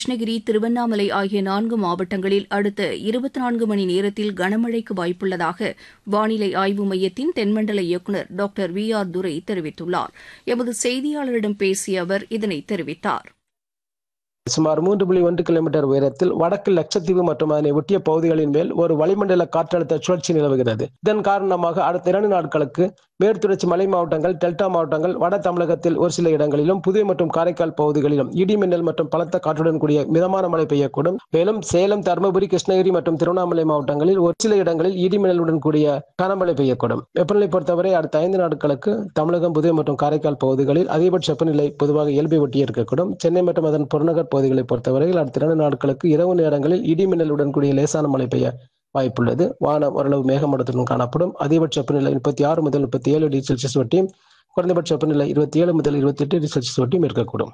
கிருஷ்ணகிரி திருவண்ணாமலை ஆகிய நான்கு மாவட்டங்களில் அடுத்த இருபத்தி நான்கு மணி நேரத்தில் கனமழைக்கு வாய்ப்புள்ளதாக வானிலை ஆய்வு மையத்தின் தென்மண்டல இயக்குநர் டாக்டர் வி ஆர் துரை தெரிவித்துள்ளார் எமது செய்தியாளரிடம் பேசிய அவர் இதனை தெரிவித்தார் சுமார் மூன்று புள்ளி ஒன்று கிலோமீட்டர் உயரத்தில் வடக்கு லட்சத்தீவு மற்றும் அதனை ஒட்டிய பகுதிகளின் மேல் ஒரு வளிமண்டல காற்றழுத்த சுழற்சி நிலவுகிறது இதன் காரணமாக அடுத்த இரண்டு நாட்களுக்கு மேற்குத்தொடர்ச்சி மலை மாவட்டங்கள் டெல்டா மாவட்டங்கள் வட தமிழகத்தில் ஒரு சில இடங்களிலும் புதுவை மற்றும் காரைக்கால் பகுதிகளிலும் இடி மின்னல் மற்றும் பலத்த காற்றுடன் கூடிய மிதமான மழை பெய்யக்கூடும் மேலும் சேலம் தருமபுரி கிருஷ்ணகிரி மற்றும் திருவண்ணாமலை மாவட்டங்களில் ஒரு சில இடங்களில் இடி மின்னலுடன் கூடிய கனமழை பெய்யக்கூடும் வெப்பநிலை பொறுத்தவரை அடுத்த ஐந்து நாட்களுக்கு தமிழகம் புதுவை மற்றும் காரைக்கால் பகுதிகளில் அதிகபட்ச வெப்பநிலை பொதுவாக இயல்பை ஒட்டி இருக்கக்கூடும் சென்னை மற்றும் அதன் புறநகர் பகுதிகளை பொறுத்தவரையில் அடுத்த இரண்டு நாட்களுக்கு இரவு நேரங்களில் இடி மின்னலுடன் கூடிய லேசான மழை பெய்ய வாய்ப்புள்ளது வானம் ஓரளவு மேகமூட்டத்துடன் காணப்படும் அதிகபட்ச வெப்பநிலை முப்பத்தி ஆறு முதல் முப்பத்தி ஏழு டிகிரி செல்சியஸ் வட்டியும் குறைந்தபட்ச வெப்பநிலை இருபத்தி ஏழு முதல் இருபத்தி எட்டு டிகிரி செல்சியஸ் வட்டியும் இருக்கக்கூடும்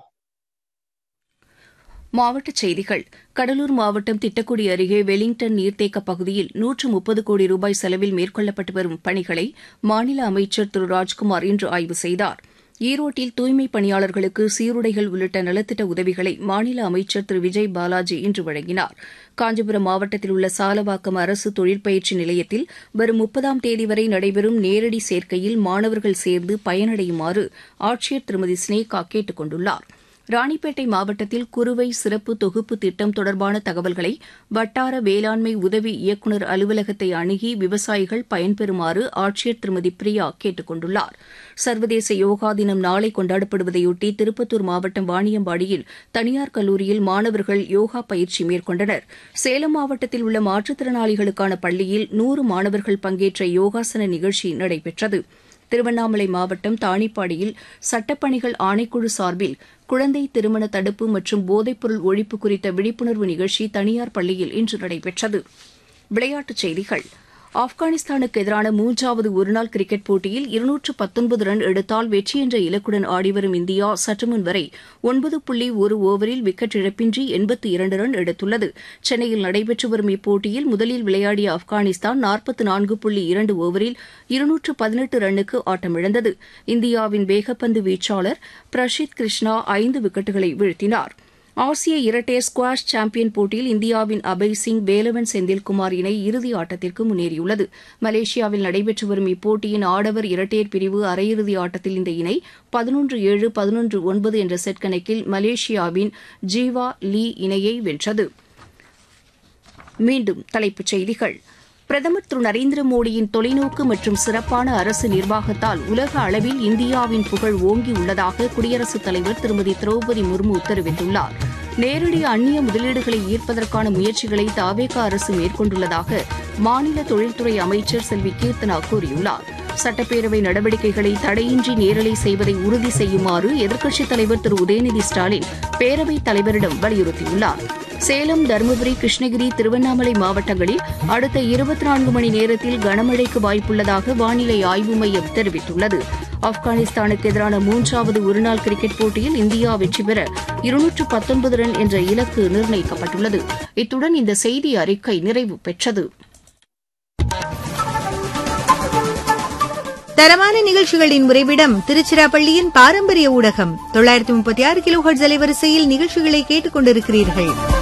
மாவட்டச் செய்திகள் கடலூர் மாவட்டம் திட்டக்குடி அருகே வெலிங்டன் நீர்த்தேக்க பகுதியில் நூற்று முப்பது கோடி ரூபாய் செலவில் மேற்கொள்ளப்பட்டு வரும் பணிகளை மாநில அமைச்சர் திரு ராஜ்குமார் இன்று ஆய்வு செய்தார் ஈரோட்டில் தூய்மைப் பணியாளர்களுக்கு சீருடைகள் உள்ளிட்ட நலத்திட்ட உதவிகளை மாநில அமைச்சர் திரு விஜய் பாலாஜி இன்று வழங்கினார் காஞ்சிபுரம் மாவட்டத்தில் உள்ள சாலவாக்கம் அரசு தொழிற்பயிற்சி நிலையத்தில் வரும் முப்பதாம் தேதி வரை நடைபெறும் நேரடி சேர்க்கையில் மாணவர்கள் சேர்ந்து பயனடையுமாறு ஆட்சியர் திருமதி ஸ்னேகா கேட்டுக் கொண்டுள்ளாா் ராணிப்பேட்டை மாவட்டத்தில் குறுவை சிறப்பு தொகுப்பு திட்டம் தொடர்பான தகவல்களை வட்டார வேளாண்மை உதவி இயக்குநர் அலுவலகத்தை அணுகி விவசாயிகள் பயன்பெறுமாறு ஆட்சியர் திருமதி பிரியா கேட்டுக் கொண்டுள்ளார் சர்வதேச யோகா தினம் நாளை கொண்டாடப்படுவதையொட்டி திருப்பத்தூர் மாவட்டம் வாணியம்பாடியில் தனியார் கல்லூரியில் மாணவர்கள் யோகா பயிற்சி மேற்கொண்டனர் சேலம் மாவட்டத்தில் உள்ள மாற்றுத்திறனாளிகளுக்கான பள்ளியில் நூறு மாணவர்கள் பங்கேற்ற யோகாசன நிகழ்ச்சி நடைபெற்றது திருவண்ணாமலை மாவட்டம் தாணிப்பாடியில் சட்டப்பணிகள் ஆணைக்குழு சார்பில் குழந்தை திருமண தடுப்பு மற்றும் போதைப்பொருள் ஒழிப்பு குறித்த விழிப்புணர்வு நிகழ்ச்சி தனியார் பள்ளியில் இன்று நடைபெற்றது விளையாட்டுச் செய்திகள் ஆப்கானிஸ்தானுக்கு எதிரான மூன்றாவது ஒருநாள் கிரிக்கெட் போட்டியில் இருநூற்று பத்தொன்பது ரன் எடுத்தால் வெற்றி என்ற இலக்குடன் ஆடிவரும் இந்தியா சற்றுமுன் வரை ஒன்பது புள்ளி ஒரு ஓவரில் விக்கெட் இழப்பின்றி எண்பத்தி இரண்டு ரன் எடுத்துள்ளது சென்னையில் நடைபெற்று வரும் இப்போட்டியில் முதலில் விளையாடிய ஆப்கானிஸ்தான் நாற்பத்து நான்கு புள்ளி இரண்டு ஓவரில் இருநூற்று பதினெட்டு ரன்னுக்கு ஆட்டமிழந்தது இந்தியாவின் வேகப்பந்து வீச்சாளர் பிரஷித் கிருஷ்ணா ஐந்து விக்கெட்டுகளை வீழ்த்தினாா் ஆசிய இரட்டையர் ஸ்குவாஷ் சாம்பியன் போட்டியில் இந்தியாவின் அபய் சிங் வேலவன் செந்தில்குமார் இணை இறுதி ஆட்டத்திற்கு முன்னேறியுள்ளது மலேசியாவில் நடைபெற்று வரும் இப்போட்டியின் ஆடவர் இரட்டையர் பிரிவு அரையிறுதி ஆட்டத்தில் இந்த இணை பதினொன்று ஏழு பதினொன்று ஒன்பது என்ற செட் கணக்கில் மலேசியாவின் ஜீவா லீ இணையை வென்றது மீண்டும் தலைப்புச் செய்திகள் பிரதமர் திரு நரேந்திர மோடியின் தொலைநோக்கு மற்றும் சிறப்பான அரசு நிர்வாகத்தால் உலக அளவில் இந்தியாவின் புகழ் ஓங்கியுள்ளதாக குடியரசுத் தலைவர் திருமதி திரௌபதி முர்மு தெரிவித்துள்ளார் நேரடி அந்நிய முதலீடுகளை ஈர்ப்பதற்கான முயற்சிகளை தாவேகா அரசு மேற்கொண்டுள்ளதாக மாநில தொழில்துறை அமைச்சர் செல்வி கீர்த்தனா கூறியுள்ளார் சட்டப்பேரவை நடவடிக்கைகளை தடையின்றி நேரலை செய்வதை உறுதி செய்யுமாறு எதிர்க்கட்சித் தலைவர் திரு உதயநிதி ஸ்டாலின் பேரவைத் தலைவரிடம் வலியுறுத்தியுள்ளார் சேலம் தருமபுரி கிருஷ்ணகிரி திருவண்ணாமலை மாவட்டங்களில் அடுத்த இருபத்தி நான்கு மணி நேரத்தில் கனமழைக்கு வாய்ப்புள்ளதாக வானிலை ஆய்வு மையம் தெரிவித்துள்ளது ஆப்கானிஸ்தானுக்கு எதிரான மூன்றாவது ஒருநாள் கிரிக்கெட் போட்டியில் இந்தியா வெற்றி பெற இருநூற்று பத்தொன்பது ரன் என்ற இலக்கு நிர்ணயிக்கப்பட்டுள்ளது இத்துடன் இந்த செய்தி அறிக்கை நிறைவு பெற்றது தரமான நிகழ்ச்சிகளின் உறைவிடம் திருச்சிராப்பள்ளியின் பாரம்பரிய ஊடகம் தொள்ளாயிரத்தி முப்பத்தி ஆறு கிலோ ஹர்ட்ஸ் அலைவரிசையில் நிகழ்ச்சிகளை கேட்டுக் கொண்டிருக்கிறீர்கள்